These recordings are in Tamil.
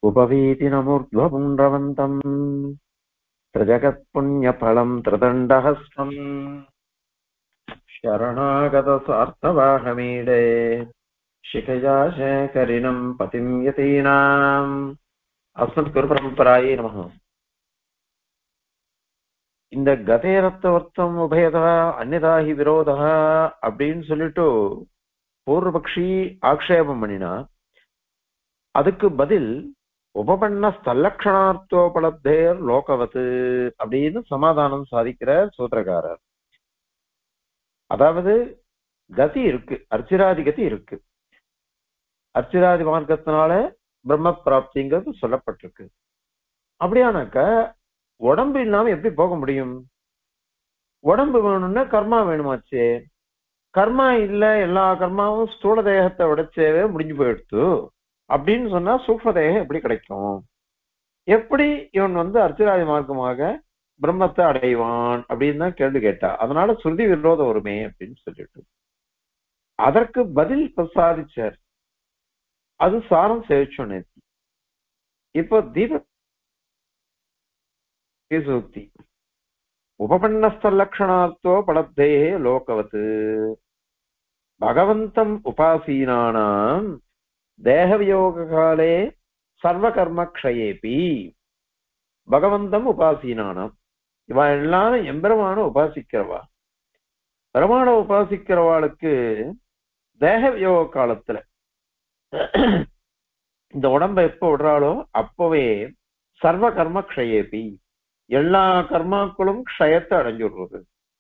उपवीतिनमूर्ध्वपुण्ड्रवन्तम् त्रिजगत्पुण्यफलम् त्रिदण्डहस्तम् शरणागतसार्थवाहमीडे शिखया शेखरिणम् पतिम् यतीनाम् अस्मत्குருபரம்பராயே நமः இந்த கதேரத்தவர்த்தம் உபயதா அந்நதாகி விரோதா அப்படின்னு சொல்லிட்டு பூர்வபக்ஷி ஆக்ஷேபம் பண்ணினா அதுக்கு பதில் உபபண்ண ஸ்தல்லக்ஷணார்த்தோபலப்தேர் லோகவத்து அப்படின்னு சமாதானம் சாதிக்கிற சூத்திரக்காரர் அதாவது கதி இருக்கு அர்ச்சிராதி கதி இருக்கு அர்ச்சிராதி மார்க்கத்தினால பிரம்ம பிராப்திங்கிறது சொல்லப்பட்டிருக்கு அப்படியானாக்க உடம்பு இல்லாம எப்படி போக முடியும் உடம்பு வேணும்னா கர்மா வேணுமாச்சே கர்மா இல்ல எல்லா கர்மாவும் ஸ்தூல தேகத்தை உடைச்சேவே முடிஞ்சு போயிடுத்து அப்படின்னு சொன்னா சூக்ம தேகம் எப்படி கிடைக்கும் எப்படி இவன் வந்து அர்ச்சராதி மார்க்கமாக பிரம்மத்தை அடைவான் அப்படின்னு தான் கேள்வி கேட்டா அதனால ஸ்ருதி விரோதம் வருமே அப்படின்னு சொல்லிட்டு அதற்கு பதில் பிரசாதிச்சார் அது சாரம் சேவிச்சோம் நேத்தி இப்போ தீப சூக்தி உபபன்னஸ்தலக்ஷணார்த்தோ பலப்தே லோகவத் பகவந்தம் உபாசீனானாம் தேகவியோகாலே சர்வகர்மக்ஷயேபி பகவந்தம் உபாசீனானாம் இவ எல்லாரும் எம்பெருமான உபாசிக்கிறவா பெருமான உபாசிக்கிறவாளுக்கு தேக வியோக காலத்துல இந்த உடம்ப எப்ப விடுறாளோ அப்பவே சர்வ கர்ம க்ஷயேபி எல்லா கர்மாக்களும் க்ஷயத்தை அடைஞ்சுடுறது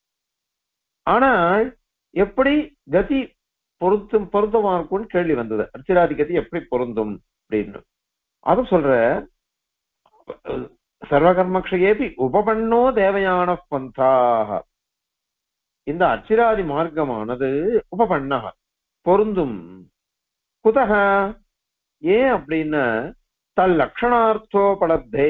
ஆனால் எப்படி கதி பொருத்தும் பொருத்தமா இருக்கும்னு கேள்வி வந்தது அர்ச்சிராதி கதி எப்படி பொருந்தும் அப்படின்னு அது சொல்ற சர்வகர்மக்ஷயேபி உபபன்னோ தேவயான பந்தாக இந்த அச்சிராதி மார்க்கமானது உபபன்னக பொருந்தும் குதக ஏன் அப்படின்னா தல் லட்சணார்த்தோபலப்தே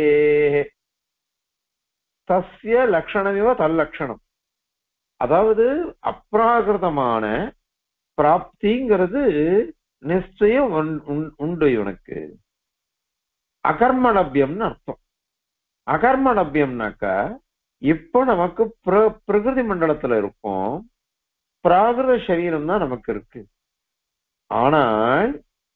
தஸ்ய லட்சணமிவ தல்லட்சணம் அதாவது அப்ராகிருதமான பிராப்திங்கிறது நிச்சயம் உண்டு இவனுக்கு அகர்மலபியம்னு அர்த்தம் அகர்மலபியம்னாக்கா இப்போ நமக்கு பிரகிருதி மண்டலத்துல இருக்கும் பிராகிருத சரீரம் தான் நமக்கு இருக்கு ஆனால்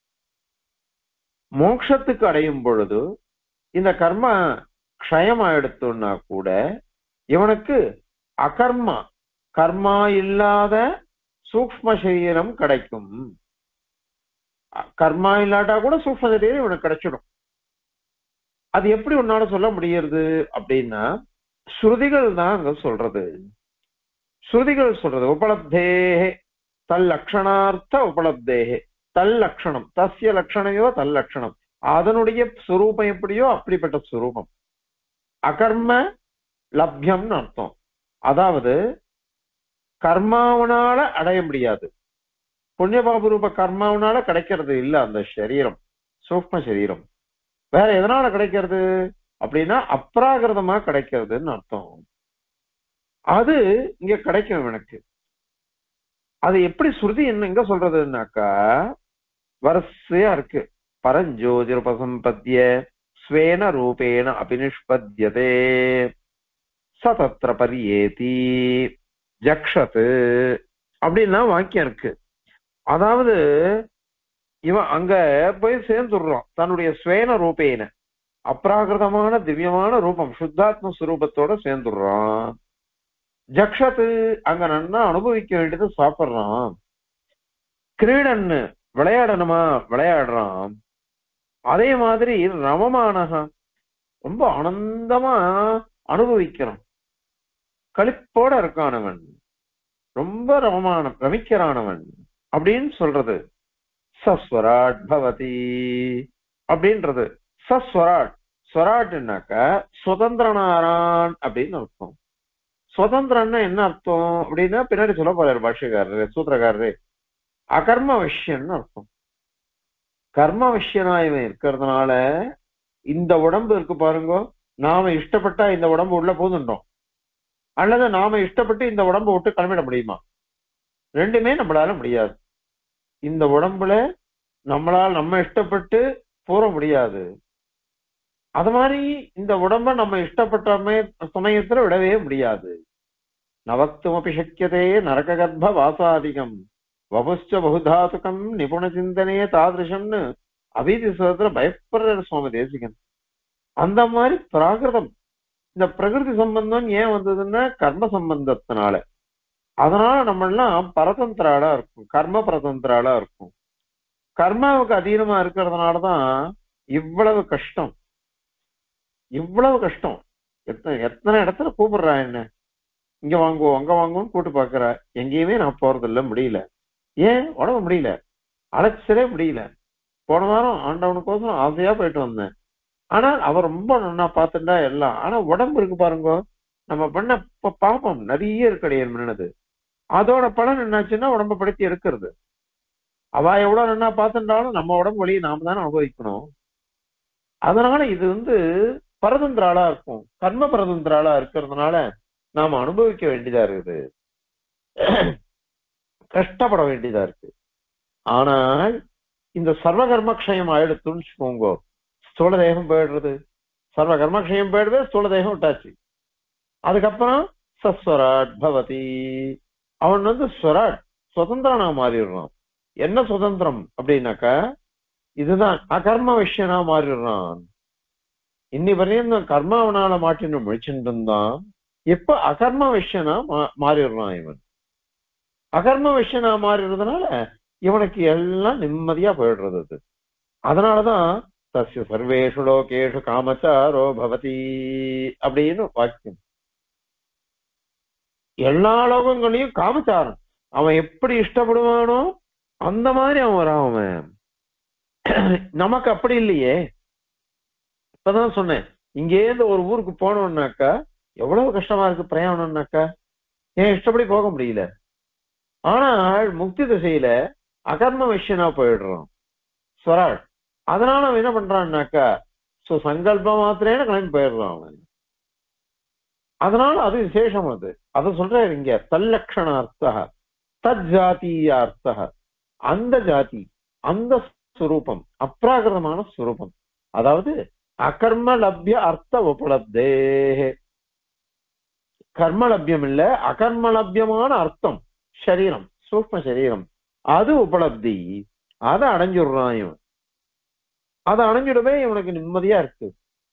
மோட்சத்துக்கு அடையும் பொழுது இந்த கர்ம க்ஷயம் ஆயிடுத்தோம்னா கூட இவனுக்கு அகர்மா கர்மா இல்லாத சூக்ம சரீரம் கிடைக்கும் கர்மா இல்லாட்டா கூட சூக்ம சரீரம் இவனுக்கு கிடைச்சிடும் அது எப்படி உன்னால சொல்ல முடியறது அப்படின்னா ஸ்ருதிகள் தான் அங்க சொல்றது ஸ்ருதிகள் சொல்றது உபலப்தே தல் லட்சணார்த்த உபலப்தே தல் லட்சணம் தஸ்ய லட்சணையோ தல் லட்சணம் அதனுடைய சுரூபம் எப்படியோ அப்படிப்பட்ட சுரூபம் அகர்ம லப்யம்னு அர்த்தம் அதாவது கர்மாவனால அடைய முடியாது புண்ணியபாபு ரூப கர்மாவனால கிடைக்கிறது இல்ல அந்த சரீரம் சூக்ம சரீரம் வேற எதனால கிடைக்கிறது அப்படின்னா அப்ராகிருதமா கிடைக்கிறதுன்னு அர்த்தம் அது இங்க கிடைக்கும் எனக்கு அது எப்படி ஸ்ருதி என்ன எங்க சொல்றதுன்னாக்கா வரிசையா இருக்கு பரஞ்சோதிருபசம்பத்திய ஸ்வேன ரூபேன அபினிஷ்பத்தியதே சதத்திர பரியேதி ஜக்ஷத்து அப்படின்னா வாக்கியம் இருக்கு அதாவது இவன் அங்க போய் சேர்ந்துடுறான் தன்னுடைய ஸ்வேன ரூபேன அப்ராகிருதமான திவ்யமான ரூபம் சுத்தாத்ம சுரூபத்தோட சேர்ந்துடுறான் ஜக்ஷத்து அங்க நன்னா அனுபவிக்க வேண்டியது சாப்பிடுறான் கிரீடன்னு விளையாடணுமா விளையாடுறான் அதே மாதிரி ரமமானகா ரொம்ப ஆனந்தமா அனுபவிக்கிறான் களிப்போட இருக்கானவன் ரொம்ப ரமமான ரமிக்கிறானவன் அப்படின்னு சொல்றது சஸ்வராட் பவதி அப்படின்றது சஸ்வராட் ஸ்வராட்னாக்க சுதந்திரனாரான் அப்படின்னு அர்த்தம் சுதந்திரன்னா என்ன அர்த்தம் அப்படின்னா பின்னாடி சொல்ல போறாரு பாஷ்யக்காரரு சூத்திரக்காரரு அகர்ம விஷயம்னு அர்த்தம் கர்ம விஷயனா இவன் இருக்கிறதுனால இந்த உடம்பு இருக்கு பாருங்க நாம இஷ்டப்பட்டா இந்த உடம்பு உள்ள போதுன்றோம் அல்லது நாம இஷ்டப்பட்டு இந்த உடம்பை விட்டு கிளம்பிட முடியுமா ரெண்டுமே நம்மளால முடியாது இந்த உடம்புல நம்மளால் நம்ம இஷ்டப்பட்டு போற முடியாது அது மாதிரி இந்த உடம்ப நம்ம இஷ்டப்பட்ட சமய- சமயத்துல விடவே முடியாது நவத்துமபி சக்கியதே நரக கர்ப்ப வாசாதிகம் வபுஷ்ச பகுதாதுகம் நிபுண சிந்தனே தாதிருஷம்னு அபீதி சுதத்துல பயப்படுற சுவாமி தேசிகன் அந்த மாதிரி பிராகிருதம் இந்த பிரகிருதி சம்பந்தம் ஏன் வந்ததுன்னா கர்ம சம்பந்தத்தினால அதனால நம்ம எல்லாம் பரதந்திராளா இருக்கும் கர்ம பரதந்திராளா இருக்கும் கர்மாவுக்கு அதீனமா இருக்கிறதுனாலதான் இவ்வளவு கஷ்டம் இவ்வளவு கஷ்டம் எத்தனை எத்தனை இடத்துல கூப்பிடுறா என்ன இங்க வாங்குவோம் அங்க வாங்குவோம் கூட்டு பாக்குற எங்கேயுமே நான் போறதில்ல முடியல ஏன் உடம்பு முடியல அழைச்சலே முடியல போன வாரம் ஆண்டவனுக்கோசரம் ஆசையா போயிட்டு வந்தேன் ஆனா அவர் ரொம்ப நன்னா பார்த்துட்டா எல்லாம் ஆனா உடம்பு இருக்கு பாருங்க நம்ம பண்ண ப- பாப்போம் நிறைய இருக்கடையன் மின்னது அதோட பலன் என்னாச்சுன்னா உடம்ப படுத்தி எடுக்கிறது அவ எவ்வளவு நன்னா பார்த்துட்டாலும் நம்ம உடம்பு வழியை நாம தானே அனுபவிக்கணும் அதனால இது வந்து பரதந்திராளா இருக்கும் கர்ம பரதந்திராளா இருக்கிறதுனால நாம அனுபவிக்க வேண்டியதா இருக்குது கஷ்டப்பட வேண்டியதா இருக்கு ஆனால் இந்த சர்வ கர்மக்ஷயம் ஆயிடுத்துன்னு வச்சுக்கோங்க ஸ்தூல தேகம் போயிடுறது சர்வ கர்மக்ஷயம் போயிடுது ஸ்தூல தேகம் விட்டாச்சு அதுக்கப்புறம் சஸ்வராட் பவதி அவன் வந்து ஸ்வராட் சுதந்திரனா மாறிடுறான் என்ன சுதந்திரம் அப்படின்னாக்கா இதுதான் அகர்ம விஷயனா மாறிடுறான் இன்னி வரையும் நான் கர்மாவனால மாட்டின்னு முழிச்சுட்டு இருந்தான் இப்ப அகர்ம விஷயனா மா- மாறிடுறான் இவன் அகர்ம விஷயனா மாறிடுறதுனால இவனுக்கு எல்லாம் நிம்மதியா போயிடுறது அது அதனாலதான் தஸ்ய சர்வேஷு லோகேஷு காமச்சாரோ பவதி அப்படின்னு வாக்கியம் எல்லா லோகங்களையும் காமச்சாரம் அவன் எப்படி இஷ்டப்படுவானோ அந்த மாதிரி அவன் வரான் அவன் நமக்கு அப்படி இல்லையே இப்பதான் சொன்னேன் இங்கேருந்து ஒரு ஊருக்கு போனோம்னாக்கா எவ்வளவு கஷ்டமா இருக்கு பிரயாணம்னாக்கா ஏன் இஷ்டப்படி போக முடியல ஆனால் முக்தி திசையில அகர்ம விஷயனா போயிடுறான் ஸ்வராட் அதனால அவன் என்ன பண்றான்னாக்கா சோ சங்கல்பம் மாத்திரேன கிளம்பி போயிடுறான் அவன் அதனால அது விசேஷம் அது அதை சொல்றாரு இங்க தல்லக்ஷணார்த்தா தத் ஜாத்தீயார்த்தா அந்த ஜாதி அந்த ஸ்வரூபம் அப்ராகிருதமான ஸ்வரூபம் அதாவது அகர்ம லப்ய அர்த்த உபலப்தே கர்மலபியம் இல்ல அகர்மலபியமான அர்த்தம் சரீரம் சூக்ம சரீரம் அது உபலப்தி அதை அடைஞ்சுடுறான் இவன் அதை அடைஞ்சிடவே இவனுக்கு நிம்மதியா இருக்கு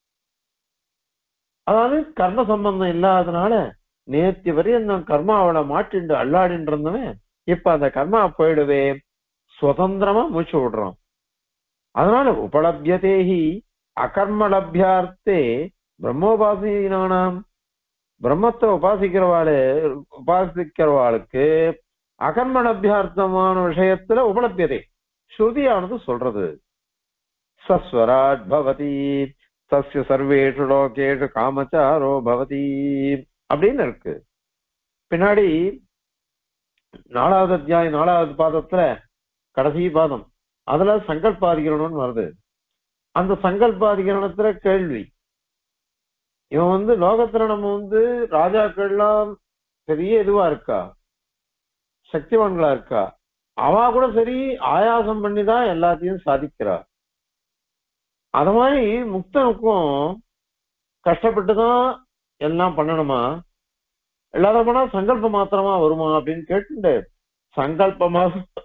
அதாவது கர்ம சம்பந்தம் இல்லாதனால நேத்து வரையும் அந்த கர்மாவளை மாட்டிண்டு அல்லாடின்னு இருந்தவன் இப்ப அந்த கர்மா போயிடுவே சுதந்திரமா மூச்சு விடுறான் அதனால உபலபியதேஹி அகர்மலபியார்த்தே பிரம்மோபாசீனானாம் பிரம்மத்தை உபாசிக்கிறவாளு உபாசிக்கிறவாளுக்கு அகர்மணபியார்த்தமான விஷயத்துல உபலபியதை ஸ்ருதியானது சொல்றது சஸ்வராட் பவதி சஸ்ய சர்வேஷு லோகேஷு காமச்சாரோ பவதி அப்படின்னு இருக்கு பின்னாடி நாலாவது அத்தியாயம் நாலாவது பாதத்துல கடைசி பாதம் அதுல சங்கல்பாதிகரணம்னு வருது அந்த சங்கல்பாதிகரணத்துல கேள்வி இவன் வந்து லோகத்துல நம்ம வந்து ராஜாக்கள்லாம் பெரிய இதுவா இருக்கா சக்திவான்களா இருக்கா அவ கூட சரி ஆயாசம் பண்ணிதான் எல்லாத்தையும் சாதிக்கிறா அது மாதிரி முக்தனுக்கும் கஷ்டப்பட்டுதான் எல்லாம் பண்ணணுமா இல்லாத போனா சங்கல்ப மாத்திரமா வருமா அப்படின்னு கேட்டு சங்கல்பமா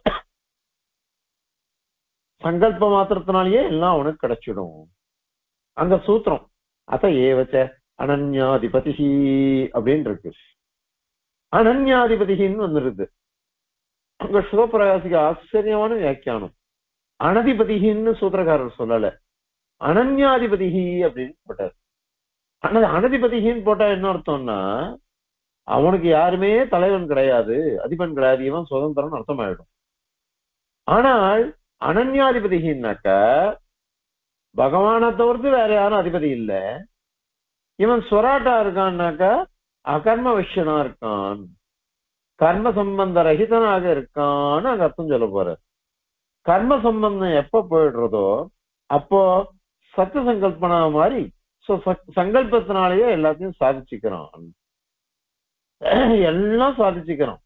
சங்கல்ப மாத்திரத்தினாலேயே எல்லாம் அவனுக்கு கிடைச்சிடும் அந்த சூத்திரம் அத ஏவச்ச அனன்யாதிபதி அப்படின்னு இருக்கு அனன்யாதிபதின்னு வந்துருது அங்க சிவபிரகாசிக்கு ஆச்சரியமான வியாக்கியானம் அனதிபதின்னு சூத்திரக்காரர் சொல்லல அனன்யாதிபதிகி அப்படின்னு போட்டார் ஆனா அனதிபதிகின்னு போட்டா என்ன அர்த்தம்னா அவனுக்கு யாருமே தலைவன் கிடையாது அதிபன் கிடையாது இவன் சுதந்திரம் அர்த்தமாயிடும் ஆனால் அனன்யாதிபதிகின்னாக்க பகவானை தவிர்த்து வேற யாரும் அதிபதி இல்ல இவன் சொராட்டா இருக்கான்னாக்கா அகர்ம விஷயனா இருக்கான் கர்ம சம்பந்த ரஹிதனாக இருக்கான்னு அங்க அர்த்தம் சொல்ல போற கர்ம சம்பந்தம் எப்ப போயிடுறதோ அப்போ சத்த சங்கல்பனா மாதிரி சோ ச- சங்கல்பத்தினாலேயே எல்லாத்தையும் சாதிச்சுக்கிறான் எல்லாம் சாதிச்சுக்கிறான்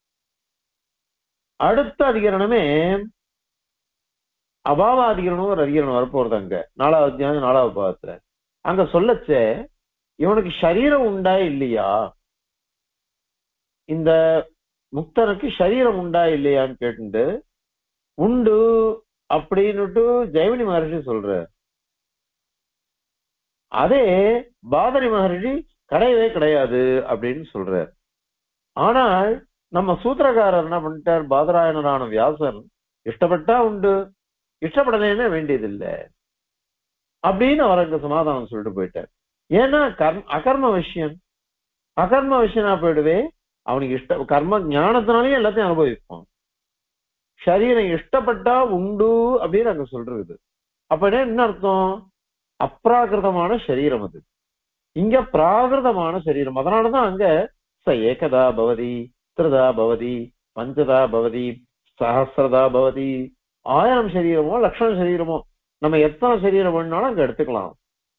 அடுத்த அதிகரணமே அபாவ அதிகரணம் ஒரு அதிகரணம் வரப்போறது அங்க நாலாவது அத்தியாயம் நாலாவது பாகத்துல அங்க சொல்லச்சே இவனுக்கு சரீரம் உண்டா இல்லையா இந்த முக்தனுக்கு சரீரம் உண்டா இல்லையான்னு கேட்டு உண்டு அப்படின்னுட்டு ஜெயமணி மகர்ஷி சொல்ற அதே பாதரி மகர்ஷி கிடையவே கிடையாது அப்படின்னு சொல்றார் ஆனால் நம்ம சூத்திரக்காரர் என்ன பண்ணிட்டார் பாதராயணரான வியாசர் இஷ்டப்பட்டா உண்டு இஷ்டப்படலைன்னா வேண்டியதில்லை அப்படின்னு அவர் அங்க சமாதானம் சொல்லிட்டு போயிட்டார் ஏன்னா கர்ம அகர்ம விஷயம் அகர்ம விஷயனா போயிடுவே அவனுக்கு இஷ்ட கர்ம ஞானத்தினாலேயும் எல்லாத்தையும் அனுபவிப்பான் சரீரம் இஷ்டப்பட்டா உண்டு அப்படின்னு அங்க சொல்றது அப்ப என்ன அர்த்தம் அப்ராகிருதமான சரீரம் அது இங்க பிராகிருதமான சரீரம் அதனாலதான் அங்க ச ஏகதா பவதி திருதா பவதி பஞ்சதா பவதி சஹசிரதா பவதி ஆயிரம் சரீரமோ லட்சம் சரீரமோ நம்ம எத்தனை சரீரம் வேணும்னாலும் அங்க எடுத்துக்கலாம்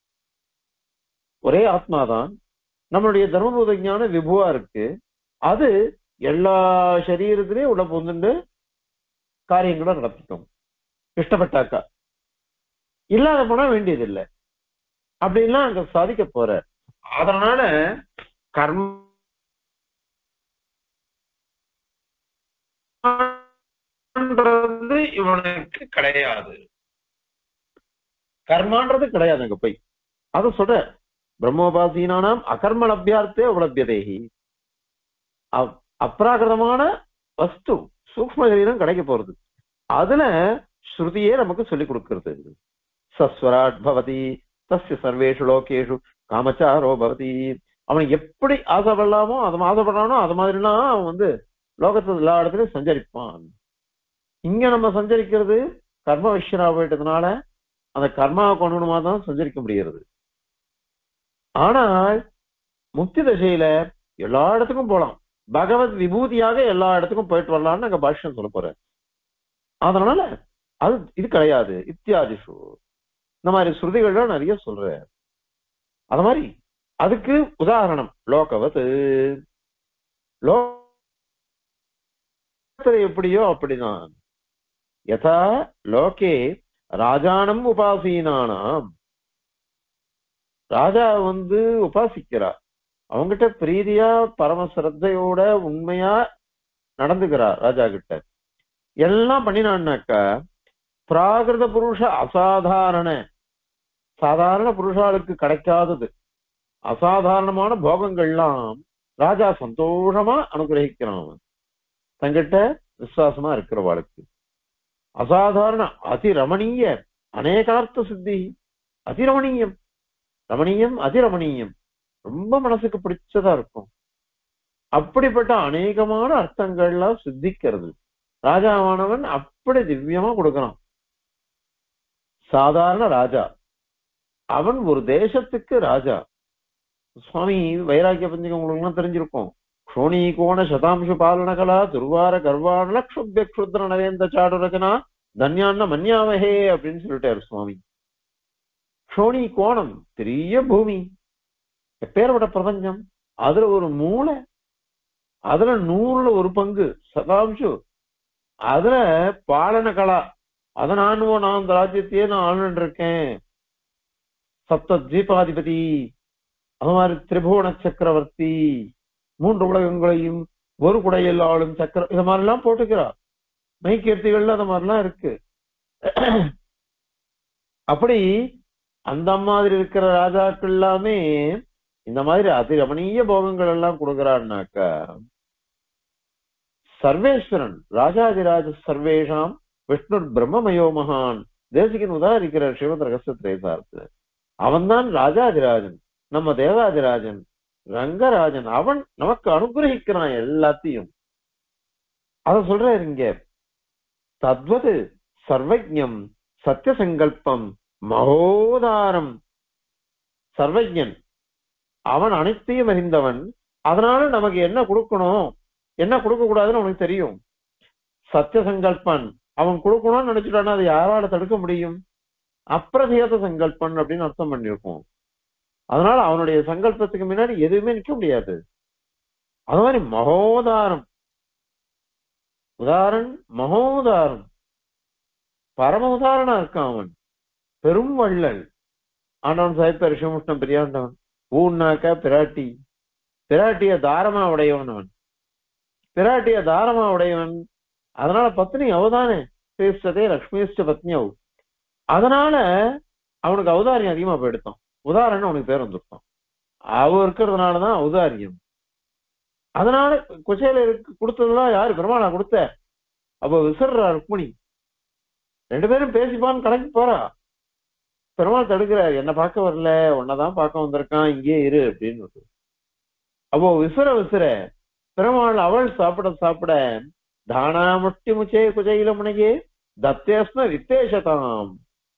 ஒரே ஆத்மாதான் நம்மளுடைய தர்மபூத ஞான விபுவா இருக்கு அது எல்லா சரீரத்திலையும் உள்ள புந்துண்டு காரியங்களை நடத்திக்கும் இஷ்டப்பட்டாக்கா இல்லாத போனா வேண்டியதில்லை அப்படின்லாம் அங்க சாதிக்க போற அதனால கர்ம கர்மான்றது இவனுக்கு கிடையாது கர்மான்றது கிடையாது அங்க போய் அத சொல்ற பிரம்மோபாசீனானாம் அகர்ம லப்யார்த்தே உலபியதேகி அப்ராகிருதமான வஸ்து சூக்ம சரீரம் கிடைக்க போறது அதுல ஸ்ருதியே நமக்கு சொல்லி கொடுக்கிறது சஸ்வராட் பவதி தஸ்ய சர்வேஷு லோகேஷு காமச்சாரோ பவதி அவன் எப்படி ஆசைப்படலாமோ அது ஆசைப்படலானோ அது மாதிரிலாம் அவன் வந்து லோகத்துல எல்லா இடத்துலயும் சஞ்சரிப்பான் இங்க நம்ம சஞ்சரிக்கிறது கர்ம விஷயனா போயிட்டதுனால அந்த கர்மாவை கொண்டுமா தான் சஞ்சரிக்க முடிகிறது ஆனால் முக்தி தசையில எல்லா இடத்துக்கும் போலாம் பகவத் விபூதியாக எல்லா இடத்துக்கும் போயிட்டு வரலாம்னு அங்க பாஷ்யம் சொல்ல போற அதனால அது இது கிடையாது இத்தியாதிஷு இந்த மாதிரி ஸ்ருதிகள்ல நிறைய சொல்ற அது மாதிரி அதுக்கு உதாரணம் லோகவத் லோகத்துல எப்படியோ அப்படிதான் யதா லோகே ராஜானம் உபாசீனானாம் ராஜா வந்து உபாசிக்கிறா அவங்கிட்ட பிரீதியா பரம சிரத்தையோட உண்மையா நடந்துக்கிறா ராஜா கிட்ட எல்லாம் பண்ணினான்னாக்கா பிராகிருத புருஷ அசாதாரண சாதாரண புருஷாளுக்கு கிடைக்காதது அசாதாரணமான போகங்கள்லாம் ராஜா சந்தோஷமா அனுகிரகிக்கிறான் அவன் தங்கிட்ட விசுவாசமா இருக்கிறவாளுக்கு அசாதாரண அதிரமணீய அநேகார்த்த சித்தி அதிரமணீயம் ரமணீயம் அதிரமணீயம் ரொம்ப மனசுக்கு பிடிச்சதா இருக்கும் அப்படிப்பட்ட அநேகமான அர்த்தங்கள்லாம் சித்திக்கிறது ராஜாவானவன் அப்படி திவ்யமா கொடுக்கறான் சாதாரண ராஜா அவன் ஒரு தேசத்துக்கு ராஜா சுவாமி வைராக்கிய பஞ்சகம் உங்களுக்கு எல்லாம் தெரிஞ்சிருக்கும் க்ஷோணி கோண சதாம்சு பாலனகலா துர்வார கர்வாண க்ஷுபிய க்ஷுத்ர நவேந்த சாடு ரச்சனா தன்யான்ன மன்யாமஹே அப்படின்னு சொல்லிட்டாரு சுவாமி க்ஷோணி கோணம் பெரிய பூமி எப்பேற்பட்ட பிரபஞ்சம் அதுல ஒரு மூளை அதுல நூறுல ஒரு பங்கு சதாம்சு அதுல பாலன கலா அத நான் நான் அந்த ராஜ்யத்தையே நான் ஆளுநர் இருக்கேன் சப்த தீபாதிபதி அது மாதிரி திரிபுவன சக்கரவர்த்தி மூன்று உலகங்களையும் ஒரு குடையில் ஆளும் சக்கர இது மாதிரிலாம் போட்டுக்கிறா மெய்கீர்த்திகள்ல அது மாதிரிலாம் இருக்கு அப்படி அந்த மாதிரி இருக்கிற ராஜாக்கள் எல்லாமே இந்த மாதிரி அதிரமணீய போகங்கள் எல்லாம் கொடுக்கிறான்னாக்கா சர்வேஸ்வரன் ராஜாதிராஜ சர்வேஷாம் விஷ்ணு பிரம்மமயோ மகான் தேசிகன் உதாரிக்கிறார் ஸ்ரீமத் ரகசிய திரேசார்த்து அவன்தான் ராஜாதிராஜன் நம்ம தேவாதிராஜன் ரங்கராஜன் அவன் நமக்கு அனுகிரகிக்கிறான் எல்லாத்தையும் அத சொல்றாரு இங்க தத்வது சர்வஜம் சத்திய சங்கல்பம் மகோதாரம் சர்வஜன் அவன் அனைத்தையும் அறிந்தவன் அதனால நமக்கு என்ன கொடுக்கணும் என்ன கொடுக்க கூடாதுன்னு அவனுக்கு தெரியும் சத்திய சங்கல்பன் அவன் கொடுக்கணும்னு நினைச்சுட்டானா அதை யாரால தடுக்க முடியும் அப்பிரதிகத சங்கல்பன் அப்படின்னு அர்த்தம் பண்ணியிருக்கோம் அதனால அவனுடைய சங்கல்பத்துக்கு முன்னாடி எதுவுமே நிற்க முடியாது அது மாதிரி மகோதாரம் உதாரண் மகோதாரம் பரம உதாரணா இருக்கான் அவன் பெரும் வள்ளல் ஆண்டவன் சாய்ப்ப ரிஷமுஷ்ணம் பெரியாண்டவன் ஊன்னாக்கா பிராட்டி பிராட்டிய தாரமா உடையவன் அவன் பிராட்டிய தாரமா உடையவன் அதனால பத்னி அவதானே பேசுறதே லக்ஷ்மிஷ்ட பத்னியவ் அதனால அவனுக்கு அவதாரியம் அதிகமா போயிடுத்தான் உதாரணம் அவனுக்கு பேர் வந்துருத்தான் அவ இருக்கிறதுனாலதான் ஔதாரியம் அதனால குச்சையில இருக்கு கொடுத்ததுதான் யாரு பெருமாளா கொடுத்த அப்ப விசர்றா ருக்மிணி ரெண்டு பேரும் பேசிப்பான்னு கணக்கு போறா பெருமாள் தடுக்கிறார் என்ன பார்க்க வரல உன்னதான் பார்க்க வந்திருக்கான் இங்கே இரு அப்படின்னு அப்போ விசிற விசிற பெருமாள் அவள் சாப்பிட சாப்பிட தானா முட்டி முச்சே குஜையில முனையே தத்தேஸ்ம வித்தேஷதாம்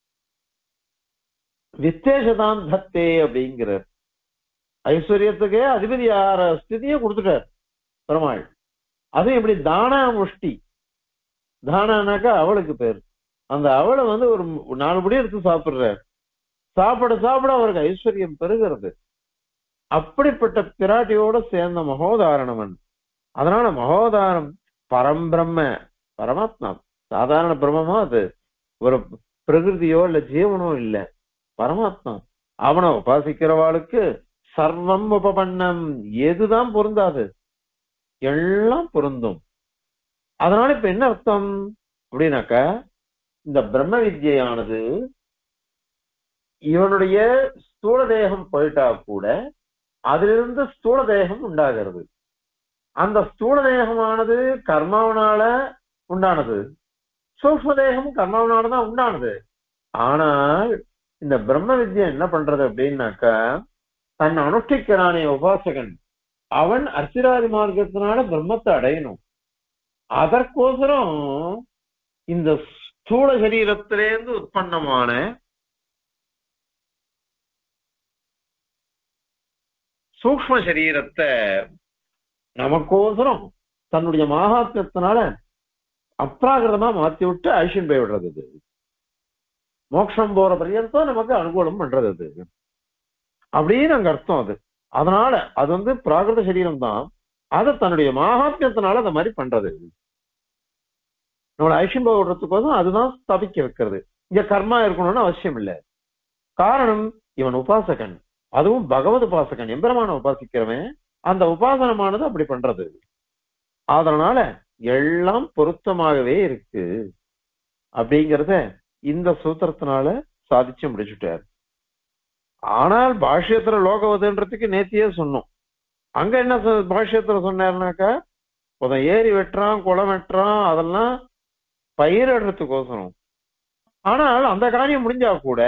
வித்தேஷதாம் தத்தே அப்படிங்கிறார் ஐஸ்வர்யத்துக்கே அதிபதி ஆற ஸ்திதியை கொடுத்துட்டார் பெருமாள் அதுவும் இப்படி தானா முஷ்டி தானானாக்கா அவளுக்கு பேர் அந்த அவளை வந்து ஒரு நாலு படி எடுத்து சாப்பிடுறார் சாப்பிட சாப்பிட அவருக்கு ஐஸ்வர்யம் பெருகிறது அப்படிப்பட்ட பிராட்டியோட சேர்ந்த மகோதாரணவன் அதனால மகோதாரம் பரம்பிரம்ம பரமாத்மா சாதாரண பிரம்மமா அது ஒரு பிரகிருதியோ இல்ல ஜீவனோ இல்ல பரமாத்மா அவனை உபாசிக்கிறவாளுக்கு சர்வம் உபபண்ணம் எதுதான் பொருந்தாது எல்லாம் பொருந்தும் அதனால இப்ப என்ன அர்த்தம் அப்படின்னாக்கா இந்த பிரம்ம வித்யானது இவனுடைய ஸ்தூல தேகம் போயிட்டா கூட அதிலிருந்து ஸ்தூல தேகம் உண்டாகிறது அந்த ஸ்தூல தேகமானது கர்மாவனால உண்டானது சூக்ம தேகம் கர்மாவனால தான் உண்டானது ஆனால் இந்த பிரம்ம வித்யா என்ன பண்றது அப்படின்னாக்கா தன் அனுஷ்டிக்கிறானே உபாசகன் அவன் அர்ச்சிராதி மார்க்கத்தினால பிரம்மத்தை அடையணும் அதற்கோசரம் இந்த ஸ்தூல சரீரத்திலேருந்து உற்பத்தமான சூக்ம சரீரத்தை நமக்கோசரம் தன்னுடைய மகாத்மத்தினால அப்ராகிருதமா மாத்தி விட்டு ஐஷன் போய் விடுறது அது மோட்சம் போற பரியந்தம் நமக்கு அனுகூலம் பண்றது அது அப்படின்னு அங்க அர்த்தம் அது அதனால அது வந்து பிராகிருத சரீரம் தான் அதை தன்னுடைய மகாத்மியத்தினால அந்த மாதிரி பண்றது நம்மளை ஐஷன் போய் விடுறதுக்கோசம் அதுதான் ஸ்தாபிக்க வைக்கிறது இங்க கர்மா இருக்கணும்னு அவசியம் இல்லை காரணம் இவன் உபாசகன் அதுவும் பகவத் உபாசகன் எம்பெருமான உபாசிக்கிறவன் அந்த உபாசனமானது அப்படி பண்றது அதனால எல்லாம் பொருத்தமாகவே இருக்கு அப்படிங்கிறத இந்த சூத்திரத்தினால சாதிச்சு முடிச்சுட்டார் ஆனால் பாஷ்யத்துல லோகவதுன்றதுக்கு நேத்தியே சொன்னோம் அங்க என்ன சொ- பாஷ்யத்துல சொன்னாருனாக்கா உதன் ஏரி வெட்டுறான் குளம் வெட்டுறான் அதெல்லாம் பயிரிடுறதுக்கோசரம் ஆனால் அந்த காரியம் முடிஞ்சா கூட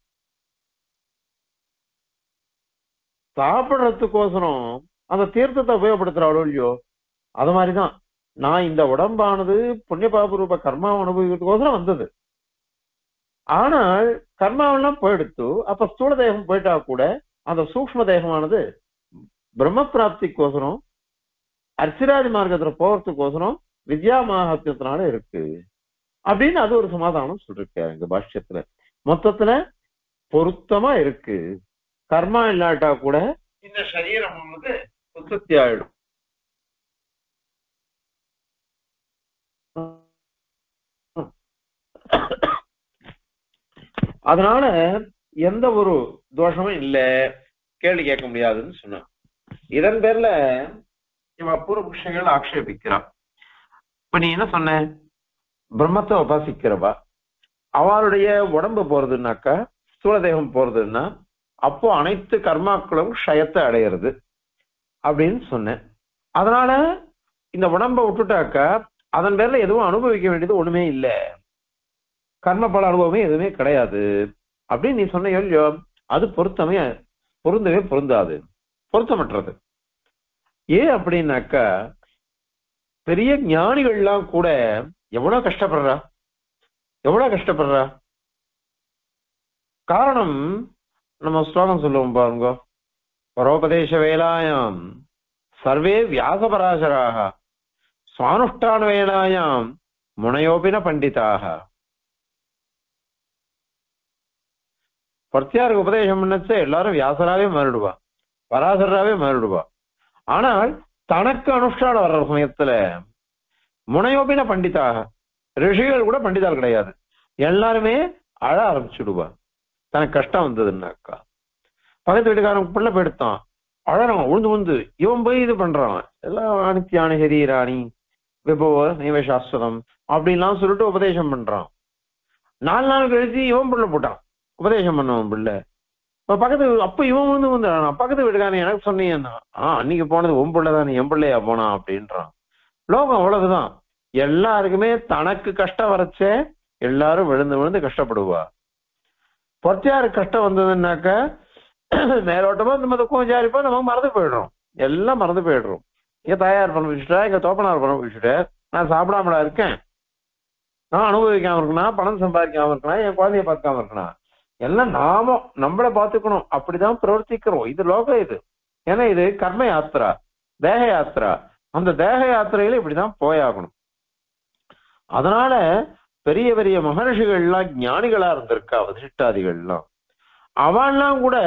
சாப்பிடுறதுக்கோசரம் அந்த தீர்த்தத்தை உபயோகப்படுத்துறாளோ இல்லையோ அது மாதிரிதான் நான் இந்த உடம்பானது புண்ணிய பாப ரூப கர்மாவை அனுபவிக்கிறதுக்கோசரம் வந்தது ஆனால் கர்மாவெல்லாம் போயிடுத்து அப்ப ஸ்தூல தேகம் போயிட்டா கூட அந்த சூக்ம தேகமானது பிரம்ம பிராப்திக்கோசரம் அர்ச்சிராதி மார்க்கத்துல போறதுக்கோசரம் வித்யா மகாத்மியத்தினால இருக்கு அப்படின்னு அது ஒரு சமாதானம் சொல்லிருக்காரு எங்க பாஷ்யத்துல மொத்தத்துல பொருத்தமா இருக்கு கர்மா இல்லாட்டா கூட இந்த சரீரம் வந்து உற்பத்தி ஆயிடும் அதனால எந்த ஒரு தோஷமும் இல்ல கேள்வி கேட்க முடியாதுன்னு சொன்னான் இதன் பேர்ல இவன் அபூர்வ புருஷங்கள் ஆக்ஷேபிக்கிறான் இப்ப நீ என்ன சொன்ன பிரம்மத்தை உபாசிக்கிறவா அவளுடைய உடம்பு போறதுன்னாக்கா ஸ்தூல தேகம் போறதுன்னா அப்போ அனைத்து கர்மாக்களும் க்ஷயத்தை அடையிறது அப்படின்னு சொன்னேன் அதனால இந்த உடம்ப விட்டுட்டாக்கா அதன் பேர்ல எதுவும் அனுபவிக்க வேண்டியது ஒண்ணுமே இல்லை கர்ம பல அனுபவமே எதுவுமே கிடையாது அப்படின்னு நீ சொன்ன இல்லையோ அது பொருத்தமே பொருந்தவே பொருந்தாது பொருத்தமற்றது ஏன் அப்படின்னாக்கா பெரிய ஞானிகள்லாம் கூட எவ்வளவு கஷ்டப்படுறா எவ்வளவு கஷ்டப்படுறா காரணம் நம்ம ஸ்லோகம் சொல்லுவோம் பாருங்க பரோபதேச வேலாயாம் சர்வே வியாசபராசராக சுவானுஷ்டான வேலாயாம் முனையோபின பண்டிதாக பர்த்தியாருக்கு உபதேசம் பண்ணச்ச எல்லாரும் வியாசராவே மாறிடுவா பராசராவே மாறிடுவா ஆனால் தனக்கு அனுஷ்டானம் வர்ற சமயத்துல முனையோபின பண்டிதாக ரிஷிகள் கூட பண்டிதால் கிடையாது எல்லாருமே அழ ஆரம்பிச்சுடுவா தனக்கு கஷ்டம் வந்ததுன்னாக்கா பக்கத்து வீட்டுக்காரன் பிள்ளை போயிடுத்தான் அழறான் உழுந்து உழுந்து இவன் போய் இது பண்றான் எல்லாம் அனித்யானி சரீராணி விபவ நைவ சாஸ்வதம் அப்படின்லாம் சொல்லிட்டு உபதேசம் பண்றான் நாலு நாள் கழிச்சு இவன் பிள்ளை போட்டான் உபதேசம் பண்ணவன் பிள்ளை இப்ப பக்கத்து அப்ப இவன் வந்து வந்து பக்கத்து வீட்டுக்காரன் எனக்கு சொன்னீங்கன்னா ஆ அன்னைக்கு போனது உன் பிள்ளை தானே என் பிள்ளையா போனா அப்படின்றான் லோகம் அவ்வளவுதான் எல்லாருக்குமே தனக்கு கஷ்டம் வரச்சே எல்லாரும் விழுந்து விழுந்து கஷ்டப்படுவா பொற்றையாருக்கு கஷ்டம் வந்ததுன்னாக்க மேலோட்டமா இந்த மதக்கும் விசாரிப்பா நம்ம மறந்து போயிடுறோம் எல்லாம் மறந்து போயிடுறோம் எங்க தாயார் பண்ண வச்சுட்டா எங்க தோப்பனார் பண்ண வச்சுட்ட நான் சாப்பிடாமலா இருக்கேன் நான் அனுபவிக்காம இருக்கணும் பணம் சம்பாதிக்காம இருக்கணும் என் குழந்தைய பார்க்காம இருக்கணும் எல்லாம் நாம நம்மள பாத்துக்கணும் அப்படிதான் பிரவர்த்திக்கிறோம் இது லோகம் இது ஏன்னா இது கர்ம யாத்திரா தேக யாத்திரா அந்த தேக யாத்திரையில இப்படிதான் போயாகணும் அதனால பெரிய பெரிய மகர்ஷிகள்லாம் ஞானிகளா இருந்திருக்கா வசிஷ்டாதிகள்லாம் அவன்லாம் கூட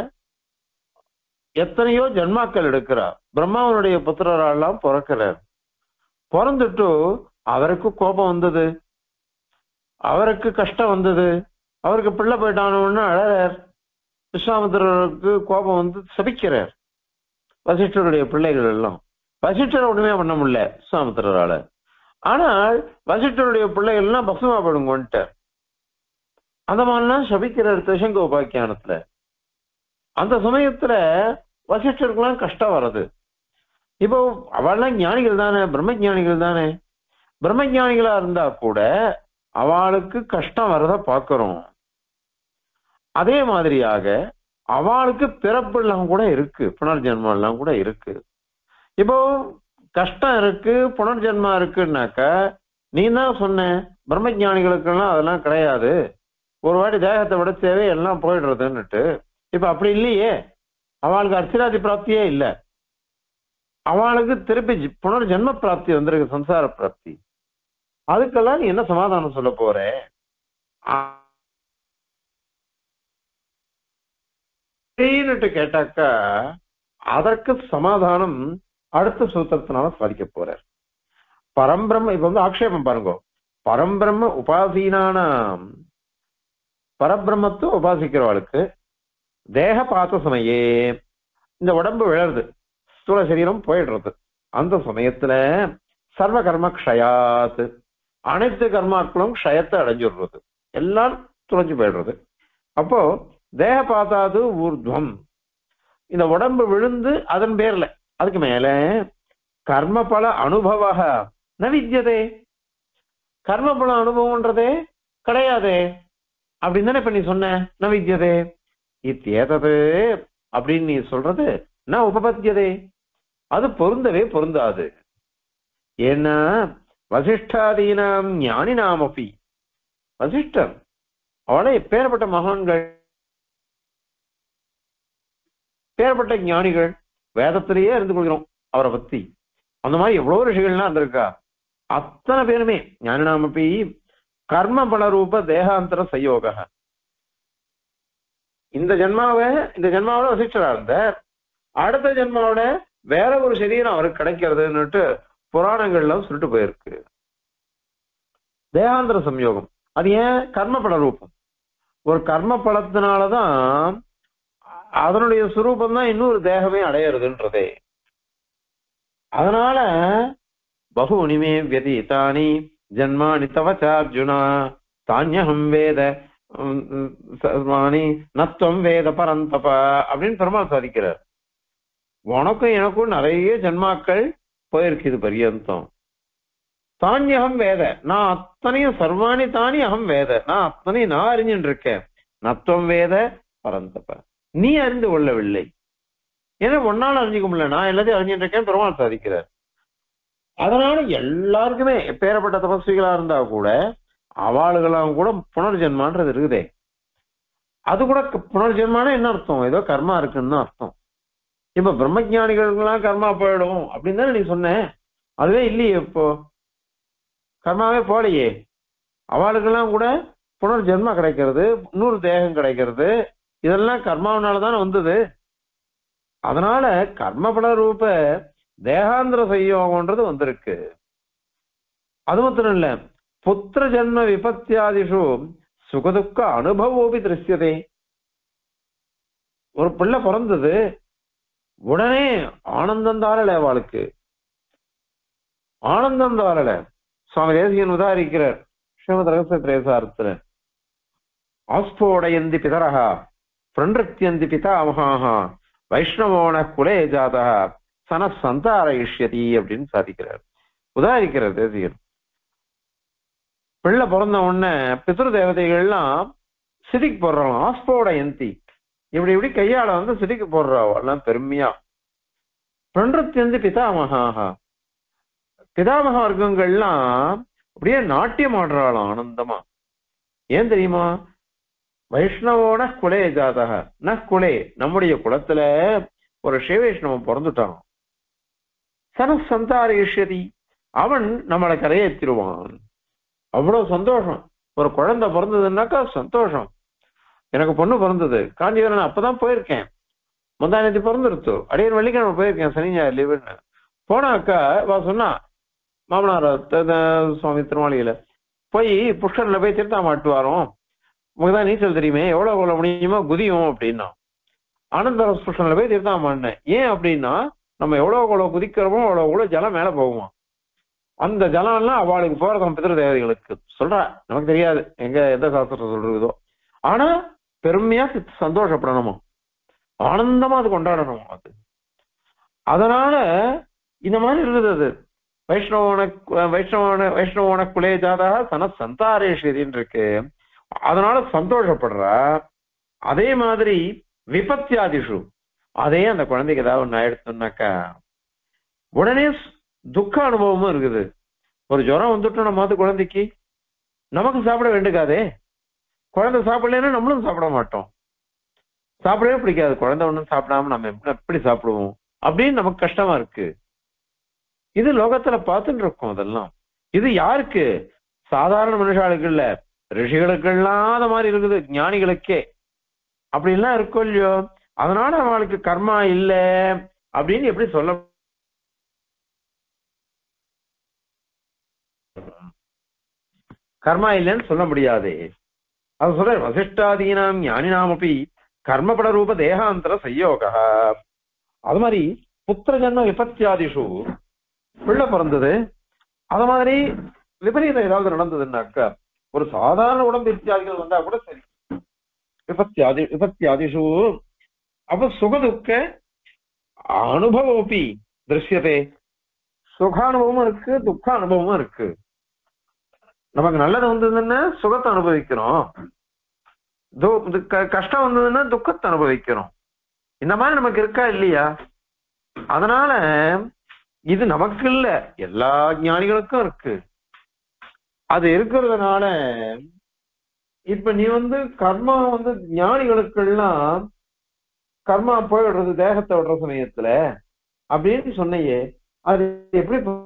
எத்தனையோ ஜன்மாக்கள் எடுக்கிறா பிரம்மாவனுடைய புத்திரரெல்லாம் பிறக்கிறார் பிறந்துட்டு அவருக்கு கோபம் வந்தது அவருக்கு கஷ்டம் வந்தது அவருக்கு பிள்ளை போயிட்டானு அழறார் விஸ்வாமித்திரருக்கு கோபம் வந்து சபிக்கிறார் வசிஷ்டருடைய பிள்ளைகள் எல்லாம் வசிஷ்டரை ஒண்ணுமே பண்ண முடியல விஸ்வாமித்திரரால ஆனால் வசிஷ்டருடைய பிள்ளைகள் எல்லாம் பசுமா போடுங்கன்ட்டார் அந்த மாதிரிலாம் சபிக்கிறார் திசங்க உபாக்கியானத்துல அந்த சமயத்துல வசிஷ்டருக்குலாம் கஷ்டம் வருது இப்போ அவள்லாம் ஞானிகள் தானே பிரம்ம ஞானிகள் தானே பிரம்ம ஞானிகளா இருந்தா கூட அவளுக்கு கஷ்டம் வரத பாக்குறோம் அதே மாதிரியாக அவளுக்கு பிறப்பு எல்லாம் கூட இருக்கு புனர்ஜென்மம் எல்லாம் கூட இருக்கு இப்போ கஷ்டம் இருக்கு புனர்ஜென்மா இருக்குன்னாக்க நீ தான் சொன்ன பிரம்ம ஞானிகளுக்கெல்லாம் அதெல்லாம் கிடையாது ஒரு வாட்டி தேகத்தை விட தேவை எல்லாம் போயிடுறதுன்னுட்டு இப்ப அப்படி இல்லையே அவளுக்கு அர்ச்சராதி பிராப்தியே இல்ல அவளுக்கு திருப்பி ஜி- புனர்ஜென்ம பிராப்தி வந்திருக்கு சம்சார பிராப்தி அதுக்கெல்லாம் நீ என்ன சமாதானம் சொல்ல போற அ- அப்படின்னுட்டு கேட்டாக்கா அதற்கு சமாதானம் அடுத்த சூத்திரத்தினால சாதிக்க போறார் பரம்பிரம்ம இப்ப வந்து ஆக்ஷேபம் பாருங்க பரம்பிரம்ம உபாசீனானாம் பரபிரம்மத்தை உபாசிக்கிறவளுக்கு தேக பார்த்த சமயே இந்த உடம்பு விழருது ஸ்தூல சரீரம் போயிடுறது அந்த சமயத்துல சர்வ கர்ம க்ஷயாத் அனைத்து கர்மாக்களும் க்ஷயத்தை அடைஞ்சிடுறது எல்லாம் துளைஞ்சு போயிடுறது அப்போ தேக பாத்தாது ஊர்துவம் இந்த உடம்பு விழுந்து அதன் பேர்ல அதுக்கு மேல கர்ம பல அனுபவ ந வித்யதே கர்ம பல அனுபவம்ன்றதே கிடையாதே அப்படின்னு தானே இப்ப நீ சொன்ன ந வித்யதே இத்தேதது அப்படின்னு நீ சொல்றது ந உபபத்தியதே அது பொருந்தவே பொருந்தாது ஏன்னா வசிஷ்டாதீனாம் ஞானினாமப்பி வசிஷ்டர் அவளை எப்பேற்பட்ட மகான்கள் பேர்பட்ட ஞானிகள் வேதத்திலேயே இருந்து கொள்கிறோம் அவரை பத்தி அந்த மாதிரி எவ்வளவு ரிஷிகள்லாம் இருந்திருக்கா அத்தனை பேருமே ஞானினாமப்பி கர்ம பலரூப தேகாந்தர சயோக இந்த ஜென்மாவை இந்த ஜென்மாவோட வசிஷ்டரா இருந்தார் அடுத்த ஜென்மாவோட வேற ஒரு சரீரம் அவருக்கு கிடைக்கிறதுன்னுட்டு புராணங்கள்ல சொல்லிட்டு போயிருக்கு தேகாந்திர சம்யோகம் அது ஏன் கர்ம பல ரூபம் ஒரு கர்ம பலத்தினாலதான் அதனுடைய சுரூபம் தான் இன்னொரு தேகமே அடையிறதுன்றதே அதனால பகுனிமே வியதீதானி ஜன்மானி தவச்ச அர்ஜுனா தானியகம் வேத உம், உம், சர்வாணி நத்துவம் வேத பரந்தப அப்படின்னு பெருமாள் சாதிக்கிறார் உனக்கும் எனக்கும் நிறைய ஜன்மாக்கள் போயிருக்கு இது பரியந்தம் தானியகம் வேத நான் அத்தனையும் சர்வாணி தானி அகம் வேத நான் அத்தனையும் நான் அறிஞ்சுட்டு இருக்கேன் நத்துவம் வேத பரந்தப்ப நீ அறிந்து கொள்ளவில்லை ஏன்னா ஒன்னால அறிஞ்சுக்க முடியல நான் எல்லாத்தையும் அறிஞ்சுட்டு இருக்கேன் பெருமாள் சாதிக்கிறார் அதனால எல்லாருக்குமே எப்பேறப்பட்ட தபஸ்விகளா இருந்தா கூட அவாளுகளாம் கூட புனர்ஜென்மான்றது இருக்குதே அது கூட க- புனர்ஜென்மானா என்ன அர்த்தம் ஏதோ கர்மா இருக்குன்னு தான் அர்த்தம் இப்ப பிரம்மஜானிகளுக்கெல்லாம் கர்மா போயிடும் அப்படின்னு தானே நீ சொன்ன அதுவே இல்லையே இப்போ கர்மாவே போலையே அவளுக்கெல்லாம் கூட புனர்ஜென்மா கிடைக்கிறது இன்னொரு தேகம் கிடைக்கிறது இதெல்லாம் கர்மாவனால தானே வந்தது அதனால கர்மபல ரூப தேகாந்திர சையோகம்ன்றது வந்திருக்கு அது மாத்திரம் இல்ல புத்திர ஜென்ம விபத்தியாதிஷு சுகதுக்க அனுபவோபி திருஷ்யதே ஒரு பிள்ளை பிறந்தது உடனே ஆனந்தம் தாரல அவளுக்கு ஆனந்தம் தாரல சுவாமி தேசிகன் உதாரிக்கிறார் ஸ்ரீமத் ரகசிய திரேசார்த்தர் ஆஸ்போடயந்தி பிதரஹா பிரண்டத்தியந்தி பிதாமகாக வைஷ்ணவோன குலே ஜாதா சன சந்தாரயிஷ்யதி அப்படின்னு சாதிக்கிறார் உதாரிக்கிறார் தேசிகன் பிள்ளை பிறந்த உடனே பித்ரு தேவதைகள்லாம் சிரிக்கு போடுறாங்க ஆஸ்போட எந்தி இப்படி இப்படி கையால வந்து சிரிக்கு போடுறாவோ எல்லாம் பெருமையா பிரண்டத்தியந்தி பிதாமகாக பிதாமக வர்க்கங்கள்லாம் அப்படியே நாட்டியம் ஆடுறாளாம் ஆனந்தமா ஏன் தெரியுமா வைஷ்ணவோட குலே ஜாதக ந குலே நம்முடைய குலத்துல ஒரு சிவவைஷ்ணவன் பிறந்துட்டான் சன சந்தாரேஷதி அவன் நம்மளை கரையேற்றிடுவான் அவ்வளவு சந்தோஷம் ஒரு குழந்தை பிறந்ததுன்னாக்கா சந்தோஷம் எனக்கு பொண்ணு பிறந்தது காஞ்சிபுரம் அப்பதான் போயிருக்கேன் முந்தானத்தி பிறந்துருத்து அடியன் வெள்ளிக்கிழமை போயிருக்கேன் சனி ஞாயிறு லீவுன்னு போனாக்கா வா சொன்னா மாமனார் த- த- சுவாமி திருமாளியில போய் புஷ்கரில் போய் தீர்த்தா மாட்டு வரோம் உங்களுக்கு தான் நீச்சல் தெரியுமே எவ்வளவு எவ்வளவு முடியுமோ குதியும் அப்படின்னா ஆனந்தர புஷ்கரில் போய் தீர்த்தா மாட்டினேன் ஏன் அப்படின்னா நம்ம எவ்வளவு எவ்வளவு குதிக்கிறோமோ அவ்வளவு அவ்வளவு ஜலம் மேல போகுமா அந்த ஜலம் எல்லாம் அவளுக்கு போறதும் பித்திரு தேவதைகளுக்கு சொல்றா நமக்கு தெரியாது எங்க எந்த சாஸ்திரத்தை சொல்றதோ ஆனா பெருமையா சி- சந்தோஷப்படணுமா ஆனந்தமா அது கொண்டாடணும் அது அதனால இந்த மாதிரி இருக்குது அது வைஷ்ணவன வைஷ்ணவன வைஷ்ணவன குலே ஜாதா சன சந்தாரேஷின்னு இருக்கு அதனால சந்தோஷப்படுறா அதே மாதிரி விபத்தியாதிஷு அதே அந்த குழந்தைக்கு ஏதாவது ஒண்ணு ஆயிடுச்சுன்னாக்கா உடனே ஸ்- துக்க அனுபவமும் இருக்குது ஒரு ஜுரம் வந்துட்டோம் நம்ம வந்து குழந்தைக்கு நமக்கு சாப்பிட வேண்டுக்காதே குழந்தை சாப்பிடலன்னா நம்மளும் சாப்பிட மாட்டோம் சாப்பிடவே பிடிக்காது குழந்தை ஒண்ணும் சாப்பிடாம நம்ம எப்படி எப்படி சாப்பிடுவோம் அப்படின்னு நமக்கு கஷ்டமா இருக்கு இது லோகத்துல பார்த்துட்டு இருக்கோம் அதெல்லாம் இது யாருக்கு சாதாரண மனுஷாளுக்கு இல்ல ரிஷிகளுக்கு இல்லாத மாதிரி இருக்குது ஞானிகளுக்கே அப்படிலாம் இருக்கும் இல்லையோ அதனால அவளுக்கு கர்மா இல்ல அப்படின்னு எப்படி சொல்ல கர்மா இல்லைன்னு சொல்ல முடியாது அது சொல்ற வசிஷ்டாதீனாம் ஞானினாம் அப்படி கர்மபட ரூப தேகாந்தர சையோக அது மாதிரி புத்திர ஜன்ம விபத்தியாதிஷு பிள்ளை பிறந்தது அது மாதிரி விபரீதம் ஏதாவது நடந்ததுன்னாக்கா ஒரு சாதாரண உடம்பு இத்தியாதிகள் வந்தா கூட சரி விபத்தியாதி விபத்தியாதிஷு அப்ப சுகதுக்க அனுபவப்பி திருஷ்யதே சுகானுபவமும் இருக்கு துக்க அனுபவமும் இருக்கு நமக்கு நல்லது வந்ததுன்னா சுகத்தை அனுபவிக்கிறோம் து- இது க- கஷ்டம் வந்ததுன்னா துக்கத்தை அனுபவிக்கிறோம் இந்த மாதிரி நமக்கு இருக்கா இல்லையா அதனால இது நமக்கு இல்ல எல்லா ஞானிகளுக்கும் இருக்கு அது இருக்கிறதுனால இப்ப நீ வந்து கர்மா வந்து ஞானிகளுக்கெல்லாம் கர்மா போயிடுறது தேகத்தை விடுற சமயத்துல அப்படின்னு சொன்னையே அது எப்படி பொ-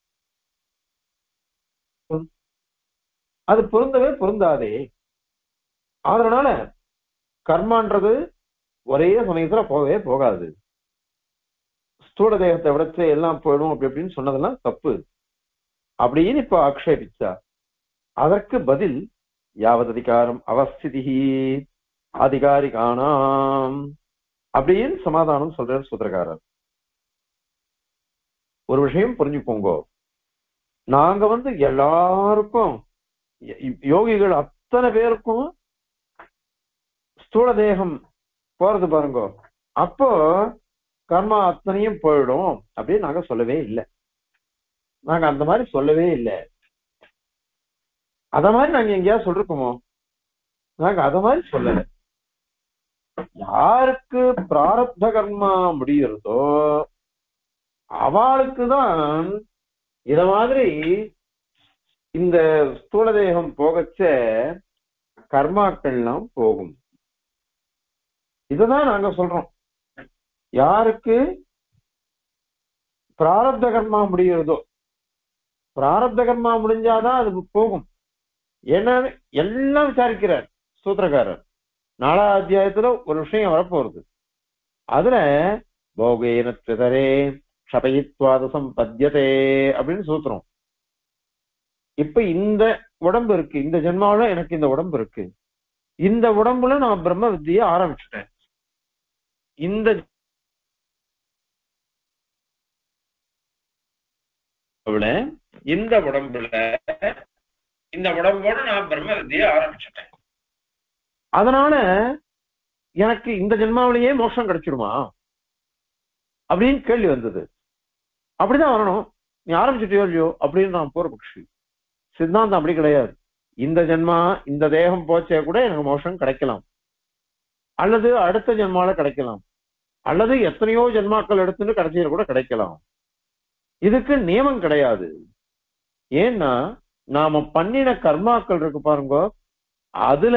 அது பொருந்தவே பொருந்தாதே அதனால கர்மான்றது ஒரே சமயத்துல போகவே போகாது ஸ்தூல தேகத்தை விடச்சு எல்லாம் போயிடும் அப்படி அப்படின்னு சொன்னதெல்லாம் தப்பு அப்படின்னு இப்ப ஆக்ஷேபிச்சா அதற்கு பதில் யாவது அதிகாரம் அவஸ்திதி அதிகாரிகானாம் அப்படின்னு சமாதானம் சொல்றார் சூத்திரக்காரர் ஒரு விஷயம் புரிஞ்சுக்கோங்க நாங்க வந்து எல்லாருக்கும் ய- யோகிகள் அத்தனை பேருக்கும் ஸ்தூல தேகம் போறது பாருங்க அப்போ கர்மா அத்தனையும் போயிடும் அப்படின்னு நாங்க சொல்லவே இல்லை நாங்க அந்த மாதிரி சொல்லவே இல்லை அத மாதிரி நாங்க எங்கேயாவது சொல்லிருக்கோமோ நாங்க அத மாதிரி சொல்லல யாருக்கு பிராரப்த கர்மா முடிகிறதோ அவளுக்கு தான் இத மாதிரி இந்த ஸ்தூல தேகம் போகச்ச கர்மாக்கள்லாம் போகும் இதுதான் நாங்க சொல்றோம் யாருக்கு பிராரப்த கர்மா முடிகிறதோ பிராரப்த கர்மா முடிஞ்சாதான் அது போகும் ஏன்னா எல்லாம் விசாரிக்கிறார் சூத்திரக்காரர் நாலாவது அத்தியாயத்துல ஒரு விஷயம் வரப்போறது அதுல போகேன திதரே க்ஷபயித்வாத சம்பத்தியதே அப்படின்னு சூத்திரம் இப்ப இந்த உடம்பு இருக்கு இந்த ஜென்மாவில எனக்கு இந்த உடம்பு இருக்கு இந்த உடம்புல நான் பிரம்ம வித்தியை ஆரம்பிச்சுட்டேன் இந்த உடம்புல, இந்த உடம்புல இந்த உடம்போட நான் பிரம்ம வித்தியை ஆரம்பிச்சுட்டேன் அதனால எனக்கு இந்த ஜென்மாவிலேயே மோட்சம் கிடைச்சிருமா அப்படின்னு கேள்வி வந்தது அப்படிதான் வரணும் நீ ஆரம்பிச்சுட்டியோ இல்லையோ அப்படின்னு நான் பூர்வபக்ஷி சித்தாந்தம் அப்படி கிடையாது இந்த ஜென்மா இந்த தேகம் போச்சே கூட எனக்கு மோஷம் கிடைக்கலாம் அல்லது அடுத்த ஜென்மால கிடைக்கலாம் அல்லது எத்தனையோ ஜென்மாக்கள் எடுத்துன்னு கடைசியில கூட கிடைக்கலாம் இதுக்கு நியமம் கிடையாது ஏன்னா நாம பண்ணின கர்மாக்கள் இருக்கு பாருங்க அதுல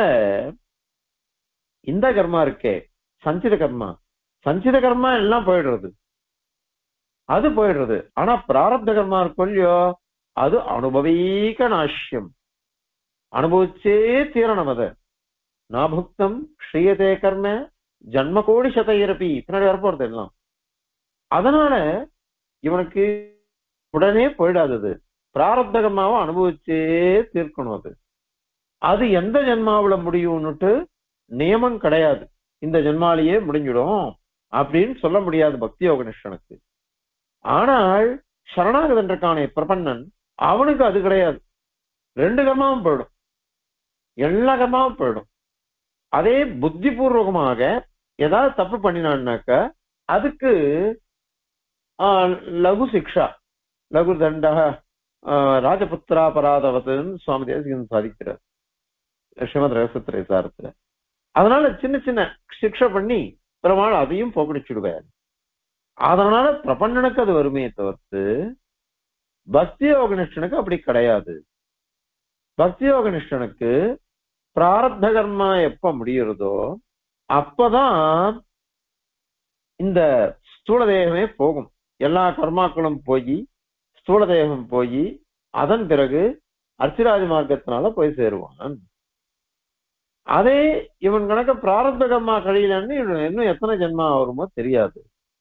இந்த கர்மா இருக்கே சஞ்சித கர்மா சஞ்சித கர்மா எல்லாம் போயிடுறது அது போயிடுறது ஆனா பிராரப்த கர்மா இருக்கும் இல்லையோ அது அனுபவீக நாஷ்யம் அனுபவிச்சே தீரணும் அதை நாபுக்தம் ஸ்ரீயதே கர்ம ஜன்ம கோடி சதையிறப்பி பின்னாடி வரப்போறது எல்லாம் அதனால இவனுக்கு உடனே போயிடாதது பிராரப்த கர்மாவை அனுபவிச்சே தீர்க்கணும் அது அது எந்த ஜென்மாவுல முடியும்னுட்டு நியமம் கிடையாது இந்த ஜென்மாலேயே முடிஞ்சிடும் அப்படின்னு சொல்ல முடியாது பக்தி யோகனிஷ்டனுக்கு ஆனால் சரணாகதன் இருக்கானே பிரபன்னன் அவனுக்கு அது கிடையாது ரெண்டு கர்மாவும் போயிடும் எல்லா கர்மாவும் போயிடும் அதே புத்திபூர்வகமாக ஏதாவது தப்பு பண்ணினான்னாக்க அதுக்கு ஆஹ், லகு சிக்ஷா லகு தண்டக ராஜபுத்திராபராதவத்துன்னு சுவாமி தேசிகன் சாதிக்கிறார் ஸ்ரீமத் ரகசியத்திரை சாரத்துல அதனால சின்ன சின்ன சிக்ஷை பண்ணி பெருமாள் அதையும் போக்கடிச்சுடுவார் அதனால பிரபன்னனுக்கு அது வருமே தவிர்த்து பக்தி யோகனிஷ்டனுக்கு அப்படி கிடையாது பக்தி யோகனிஷ்டனுக்கு பிராரப்த கர்மா எப்ப முடியுறதோ அப்பதான் இந்த ஸ்தூல தேகமே போகும் எல்லா கர்மாக்களும் போய் ஸ்தூல தேகம் போய் அதன் பிறகு அர்ச்சிராஜ மார்க்கத்தினால போய் சேருவான் அதே இவன் கணக்க பிராரப்த கர்மா கழியலன்னு இவன் இன்னும் எத்தனை ஜென்மா வருமோ தெரியாது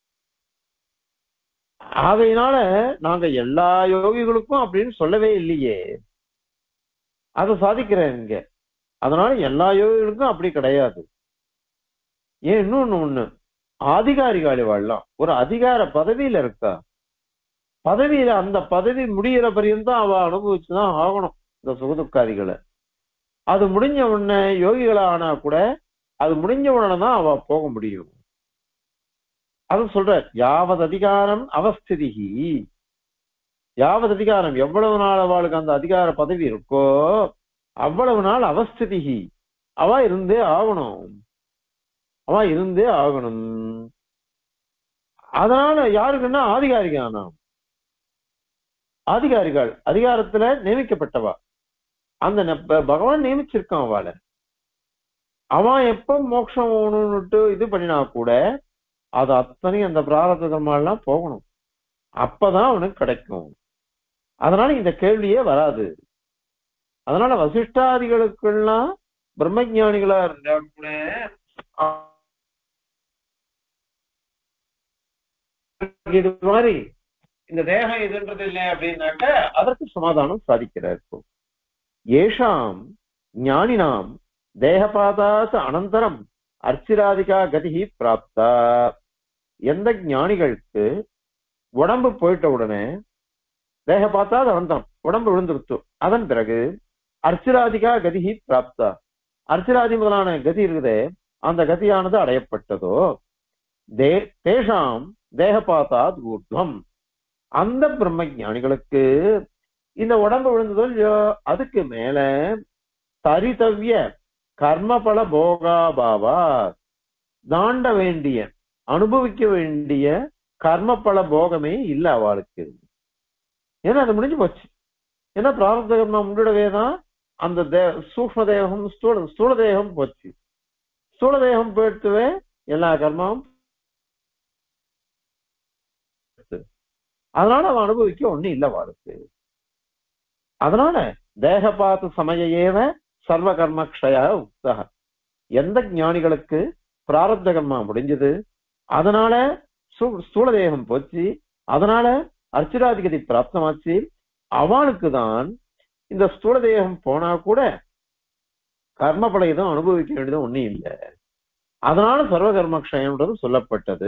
ஆகையினால நாங்க எல்லா யோகிகளுக்கும் அப்படின்னு சொல்லவே இல்லையே அதை சாதிக்கிறேன் இங்க அதனால எல்லா யோகிகளுக்கும் அப்படி கிடையாது ஏன் இன்னொன்னு ஒண்ணு ஆதிகாரிகாளி வாழலாம் ஒரு அதிகார பதவியில இருக்கா பதவியில அந்த பதவி முடியிற பரியந்தம் அவ அனுபவிச்சுதான் ஆகணும் இந்த சுகதுக்காதிகளை அது முடிஞ்ச உடனே யோகிகளா ஆனா கூட அது முடிஞ்ச உடனே தான் அவ போக முடியும் அது சொல்ற யாவது அதிகாரம் அவஸ்திதிகி யாவது அதிகாரம் எவ்வளவு நாள் அவளுக்கு அந்த அதிகார பதவி இருக்கோ அவ்வளவு நாள் அவஸ்திதிகி அவ இருந்தே ஆகணும் அவ இருந்தே ஆகணும் அதனால யாருக்குன்னா ஆதிகாரிகானா ஆதிகாரிகள் அதிகாரத்துல நியமிக்கப்பட்டவா அந்த நெ- ப- பகவான் நியமிச்சிருக்கான் அவளை அவன் எப்ப மோட்சம் வேணும்னுட்டு இது பண்ணினா கூட அது அத்தனையும் அந்த பிராரத கர்மாலாம் போகணும் அப்பதான் அவனுக்கு கிடைக்கும் அதனால இந்த கேள்வியே வராது அதனால வசிஷ்டாதிகளுக்கெல்லாம் பிரம்மஞானிகளா இருந்தா கூட அ- இது மாதிரி இந்த தேகம் இதுன்றது இல்லை அப்படின்னாக்க அதற்கு சமாதானம் சாதிக்கிறார் இப்போ ஏஷாம் ஞானினாம் தேகபாதாச அனந்தரம் அர்ச்சிராதிகா கதிகி பிராப்தா எந்த ஞானிகளுக்கு உடம்பு போயிட்ட உடனே தேகபாத்தாது அனந்தரம் உடம்பு விழுந்துருத்து அதன் பிறகு அர்ச்சிராதிகா கதிகி பிராப்தா அர்ச்சிராதி முதலான கதி இருக்குதே அந்த கதியானது அடையப்பட்டதோ தே தேஷாம் தேகபாத்தாத் ஊர்துவம் அந்த பிரம்ம ஞானிகளுக்கு இந்த உடம்பு விழுந்ததோ இல்லையோ அதுக்கு மேல தரிதவ்ய கர்மபல போகாபாவா தாண்ட வேண்டிய அனுபவிக்க வேண்டிய கர்மபல போகமே இல்ல அவளுக்கு ஏன்னா அது முடிஞ்சு போச்சு ஏன்னா பிராரப்த கர்மம் முன்னிடவே தான் அந்த தே சூக்ம தேகம் ஸ்தூல ஸ்தூல தேகம் போச்சு ஸ்தூல தேகம் போயிட்டுவே எல்லா கர்மாவும் அதனால அவன் அனுபவிக்க ஒண்ணு இல்ல வாளுக்கு அதனால தேகபாத்து சமய ஏவ சர்வ கர்மக்ஷய உக்தக எந்த ஞானிகளுக்கு பிராரப்த கர்மா முடிஞ்சது அதனால சு- ஸ்தூல தேகம் போச்சு அதனால அர்ச்சிராதிகதி பிராப்தமாச்சு அவனுக்கு தான் இந்த ஸ்தூல தேகம் போனா கூட கர்ம பலயுதம் அனுபவிக்க வேண்டியது ஒண்ணும் இல்லை அதனால சர்வ கர்மக்ஷயம்ன்றது சொல்லப்பட்டது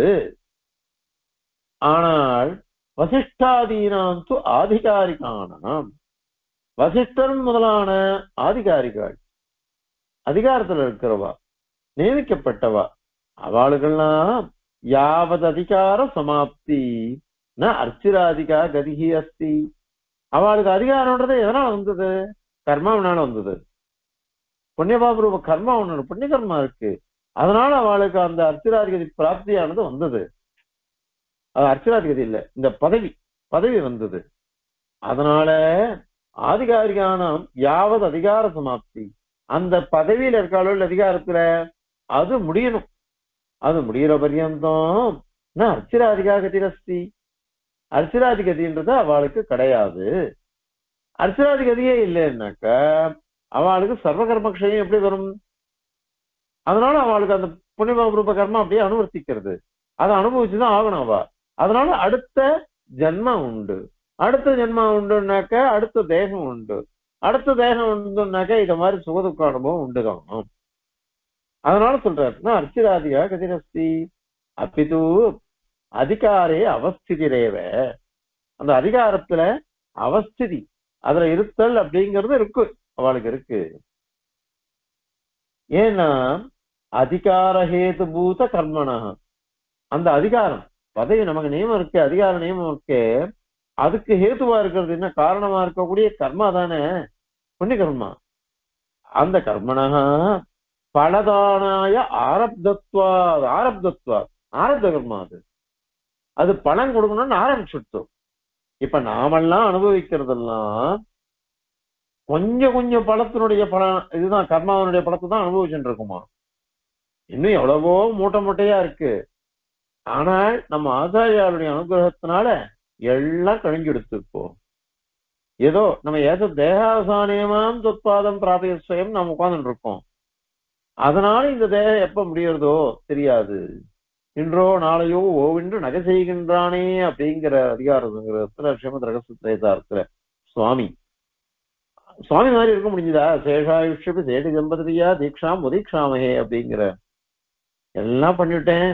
ஆனால் வசிஷ்டாதீனாம் து ஆதிகாரிகானாம் வசிஷ்டர் முதலான ஆதிகாரிகள் அதிகாரத்துல இருக்கிறவா நியமிக்கப்பட்டவா அவளுக்கெல்லாம் யாவது அதிகார சமாப்தி ந அர்ச்சிராதிகா கதிகி அஸ்தி அவளுக்கு அதிகாரம்ன்றது எதனால வந்தது கர்மாவனால வந்தது புண்ணியபாபுரூப கர்மா ஒண்ணு புண்ணிய கர்மா இருக்கு அதனால அவளுக்கு அந்த அர்ச்சிராதிகதி பிராப்தியானது வந்தது அது அர்ச்சிராதிகதி இல்ல இந்த பதவி பதவி வந்தது அதனால ஆதிகாரிகானம் யாவது அதிகார சமாப்தி அந்த பதவியில இருக்காளோ இல்ல அதிகாரத்துல அது முடியணும் அது முடிகிற பர்யந்தம் நான் அர்ச்சிராதிகாகதி அஸ்தி அர்ச்சிராதிகதின்றது அவளுக்கு கிடையாது அர்ச்சிராதிகதியே இல்லைன்னாக்க அவளுக்கு சர்வ கர்மக்ஷயம் எப்படி வரும் அதனால அவளுக்கு அந்த புண்ணிய ரூப கர்மம் அப்படியே அனுவர்த்திக்கிறது அதை அனுபவிச்சுதான் ஆகணும் அவ அதனால அடுத்த ஜென்மம் உண்டு அடுத்த ஜென்மம் உண்டுனாக்க அடுத்த தேகம் உண்டு அடுத்த தேகம் உண்டுனாக்க இத மாதிரி சுகதுக்க அனுபவம் உண்டுதான் அதனால சொல்றாருன்னா அர்ச்சிராதிகா கதிரஸ்தி அப்பிது அதிகாரே அவஸ்திதிரேவ அந்த அதிகாரத்துல அவஸ்திதி அதுல இருத்தல் அப்படிங்கிறது இருக்கு அவளுக்கு இருக்கு ஏன்னா அதிகாரஹேது பூத கர்மனா அந்த அதிகாரம் பதவி நமக்கு நியமம் இருக்கு அதிகார நியமம் இருக்கு அதுக்கு ஹேதுவா இருக்கிறது என்ன காரணமா இருக்கக்கூடிய கர்மா தானே புண்ணிய கர்மா அந்த கர்மனா பலதானாய ஆரப்தத்வா ஆரப்தத்வா ஆரப்த கர்மா அது அது பலன் கொடுக்கணும்னு ஆரம்பிச்சுட்டோம் இப்ப நாமெல்லாம் அனுபவிக்கிறதெல்லாம் கொஞ்சம் கொஞ்சம் பழத்தினுடைய பலன் இதுதான் கர்மாவனுடைய பலத்தை தான் அனுபவிச்சுட்டு இருக்குமா இன்னும் எவ்வளவோ மூட்டை மூட்டையா இருக்கு ஆனால் நம்ம ஆச்சாரியாருடைய அனுகிரகத்தினால எல்லாம் கழிஞ்சு எடுத்துப்போம் ஏதோ நம்ம ஏதோ தேகாவசானியமாம் தொத்பாதம் பிராபிய சுயம் நம்ம உட்கார்ந்துட்டு இருக்கோம் அதனால இந்த தேகம் எப்ப முடியறதோ தெரியாது இன்றோ நாளையோ ஓவென்று நகை செய்கின்றானே அப்படிங்கிற அதிகாரத்துல ஸ்ரீமத் ரகசியத்துல சுவாமி சுவாமி மாதிரி இருக்க முடிஞ்சதா சேஷாயுஷபி சேடி தம்பதியா தீக்ஷாம் உதீக்ஷாமகே அப்படிங்கிற எல்லாம் பண்ணிவிட்டேன்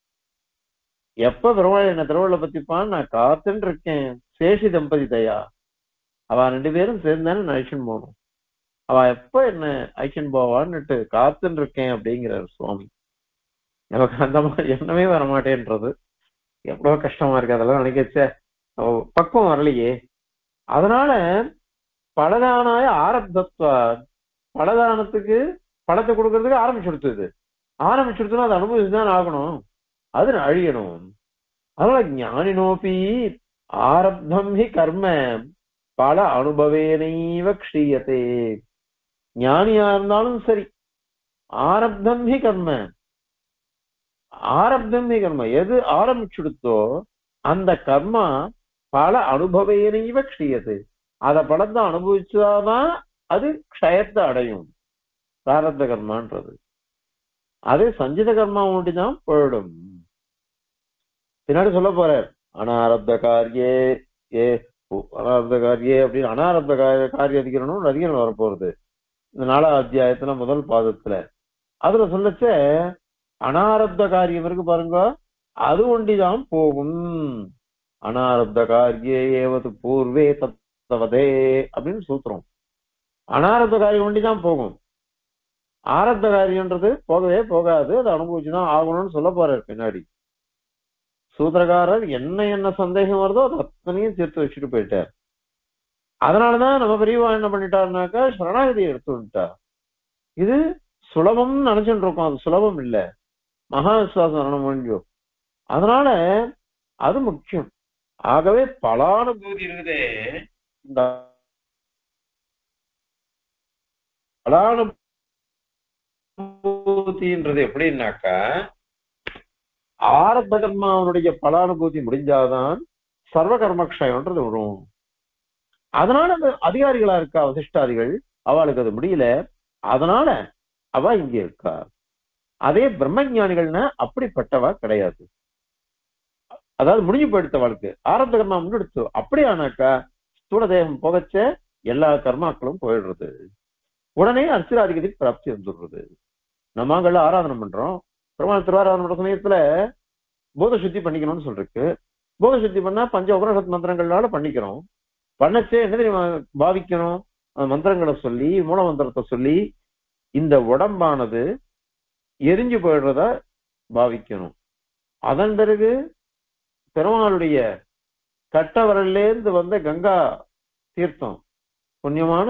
எப்ப பெருமாள் என்ன திருவள்ள பத்திப்பான்னு நான் காத்துன்னு இருக்கேன் சேஷி தம்பதி தயா அவ ரெண்டு பேரும் சேர்ந்தானே நான் ஐஷன் போகணும் அவ எப்ப என்ன ஐஷன் போவான்னுட்டு காத்துன்னு இருக்கேன் அப்படிங்கிறார் சுவாமி நமக்கு அந்த மாதிரி எண்ணமே வரமாட்டேன்றது எவ்வளவு கஷ்டமா இருக்கு அதெல்லாம் நினைக்கச்ச பக்குவம் வரலையே அதனால பலதானாய ஆரப்தத்வா பலதானத்துக்கு பழத்தை கொடுக்கறதுக்கு ஆரம்பிச்சு கொடுத்தது ஆரம்பிச்சு கொடுத்தோம்னா அதை அனுபவிச்சுதான் ஆகணும் அது அழியணும் அதனால ஞானினோபி ஆரப்தம் ஹி கர்ம பல அனுபவேனைவ க்ஷீயத்தே ஞானியா இருந்தாலும் சரி ஆரப்தம் ஹி கர்ம ஆரப்தம் ஹி கர்ம எது ஆரம்பிச்சுடுத்தோ அந்த கர்மா பல அனுபவேனைவ க்ஷீயது அத பலத்தை அனுபவிச்சாதான் அது க்ஷயத்தை அடையும் பிராரப்த கர்மான்றது அதே சஞ்சித கர்மா தான் போயிடும் பின்னாடி சொல்ல போறார் அனாரப்த காரியே ஏ அனாரப்த காரியே அப்படின்னு அனாரப்த காரிய அதிகரணம் அதிகரணம் வரப்போறது இந்த நாலாவது அத்தியாயத்துல முதல் பாதத்துல அதுல சொல்லச்ச அனாரப்த காரியம் இருக்கு பாருங்க அது ஒண்டிதான் போகும் அனாரப்த காரியே ஏவது பூர்வே தத்தவதே அப்படின்னு சூத்திரம் அனாரப்த காரியம் ஒண்டிதான் போகும் ஆரத்த காரியம்ன்றது போகவே போகாது அதை அனுபவிச்சுதான் ஆகணும்னு சொல்ல போறாரு பின்னாடி சூத்திரக்காரர் என்ன என்ன சந்தேகம் வருதோ அது அத்தனையும் சேர்த்து வச்சுட்டு போயிட்டார் அதனாலதான் நம்ம பெரியவா என்ன பண்ணிட்டாருனாக்கா சரணாகதியை எடுத்து விட்டார் இது சுலபம்னு நினைச்சுட்டு இருக்கோம் அது சுலபம் இல்ல மகா விசுவாசம் முடிஞ்சோம் அதனால அது முக்கியம் ஆகவே பலானுபூதி இருக்குதே இந்த பலானு அனுபூதின்றது எப்படின்னாக்கா ஆரத்த கர்மாவனுடைய பலானுபூதி முடிஞ்சாதான் சர்வ கர்மக்ஷயம்ன்றது வரும் அதனால அந்த அதிகாரிகளா இருக்கா வசிஷ்டாதிகள் அவளுக்கு அது முடியல அதனால அவ இங்க இருக்கா அதே பிரம்மஞானிகள்னா அப்படிப்பட்டவா கிடையாது அதாவது முடிஞ்சு போயிடுத்த வாழ்க்கை ஆரம்ப கர்மா முன்னெடுத்து அப்படியானாக்கா ஸ்தூல தேகம் புகச்ச எல்லா கர்மாக்களும் போயிடுறது உடனே அர்ச்சராதிகதி பிராப்தி வந்துடுறது நம்மாங்கள்ல ஆராதனை பண்றோம் பெருமாள் திருவாராதனை பண்ற சமயத்துல போத சுத்தி பண்ணிக்கணும்னு சொல்றதுக்கு போத சுத்தி பண்ணா பஞ்ச உபனிஷத் மந்திரங்களால பண்ணிக்கிறோம் பண்ணச்சே என்ன தெரியுமா பாவிக்கணும் அந்த மந்திரங்களை சொல்லி மூல மந்திரத்தை சொல்லி இந்த உடம்பானது எரிஞ்சு போயிடுறத பாவிக்கணும் அதன் பிறகு பெருமாளுடைய கட்ட விரல்லேருந்து வந்த கங்கா தீர்த்தம் புண்ணியமான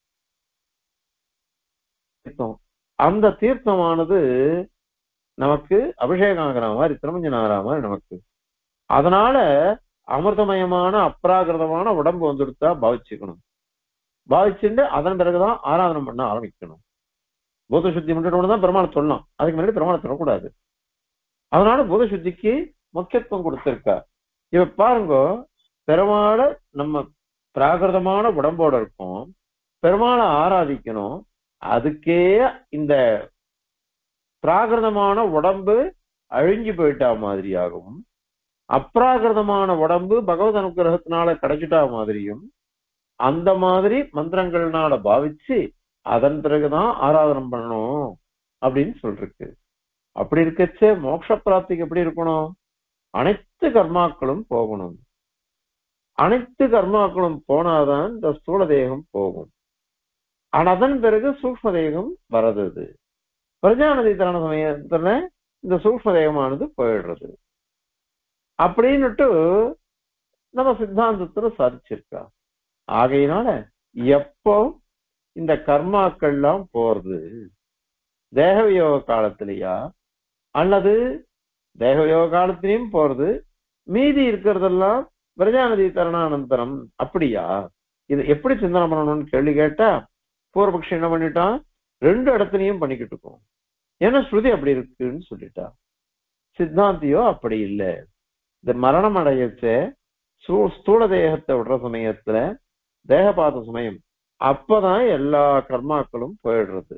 தீர்த்தம் அந்த தீர்த்தமானது நமக்கு அபிஷேகம் ஆகிற மாதிரி திருமஞ்சனம் ஆகிற மாதிரி நமக்கு அதனால அமிர்தமயமான அப்ராகிருதமான உடம்பு வந்துடுத்தா பாவிச்சுக்கணும் பாவிச்சுட்டு அதன் பிறகுதான் ஆராதனை பண்ண ஆரம்பிக்கணும் பூத சுத்தி பண்ணிட்டு தான் பெருமாள் சொல்லலாம் அதுக்கு முன்னாடி பெருமாளை தொடக்கூடாது அதனால பூத சுத்திக்கு முக்கியத்துவம் கொடுத்திருக்கா இப்ப பாருங்க பெருமாளை நம்ம பிராகிருதமான உடம்போட இருக்கோம் பெருமாளை ஆராதிக்கணும் அதுக்கே இந்த பிராகிருதமான உடம்பு அழிஞ்சு போயிட்டா மாதிரியாகவும் அப்ராகிருதமான உடம்பு பகவத் அனுகிரகத்தினால கிடைச்சிட்டா மாதிரியும் அந்த மாதிரி மந்திரங்கள்னால பாவிச்சு அதன் பிறகுதான் ஆராதனம் பண்ணணும் அப்படின்னு சொல்லிருக்கு அப்படி இருக்கச்சே மோட்ச பிராப்திக்கு எப்படி இருக்கணும் அனைத்து கர்மாக்களும் போகணும் அனைத்து கர்மாக்களும் போனாதான் இந்த ஸ்தூல தேகம் போகும் ஆனா அதன் பிறகு சூக்ம தேகம் வரது பிரஜாநதி தரண சமயத்துல இந்த சூக்ம தேகமானது போயிடுறது அப்படின்னுட்டு நம்ம சித்தாந்தத்துல சாதிச்சிருக்கா ஆகையினால எப்போ இந்த கர்மாக்கள்லாம் போறது தேகவியோக காலத்திலயா அல்லது தேகவியோக காலத்திலையும் போறது மீதி இருக்கிறதெல்லாம் பிரஜாநதி தருணானந்தரம் அப்படியா இது எப்படி சிந்தனை பண்ணணும்னு கேள்வி கேட்டா பூர்வபக்ஷம் என்ன பண்ணிட்டான் ரெண்டு இடத்துலயும் பண்ணிக்கிட்டு இருக்கோம் ஏன்னா ஸ்ருதி அப்படி இருக்குன்னு சொல்லிட்டா சித்தாந்தியோ அப்படி இல்லை இந்த மரணம் அடையச்ச ஸ்தூல தேகத்தை விடுற சமயத்துல தேகபாத சமயம் அப்பதான் எல்லா கர்மாக்களும் போயிடுறது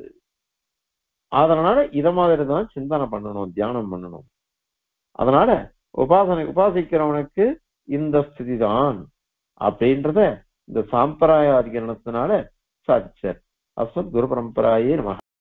அதனால இத மாதிரி தான் சிந்தனை பண்ணணும் தியானம் பண்ணணும் அதனால உபாசனை உபாசிக்கிறவனுக்கு இந்த ஸ்திதி தான் அப்படின்றத இந்த சாம்பிராய அதிகரணத்தினால சாதிச்சார் அஸ்மத் குரு பரம்பராயே நம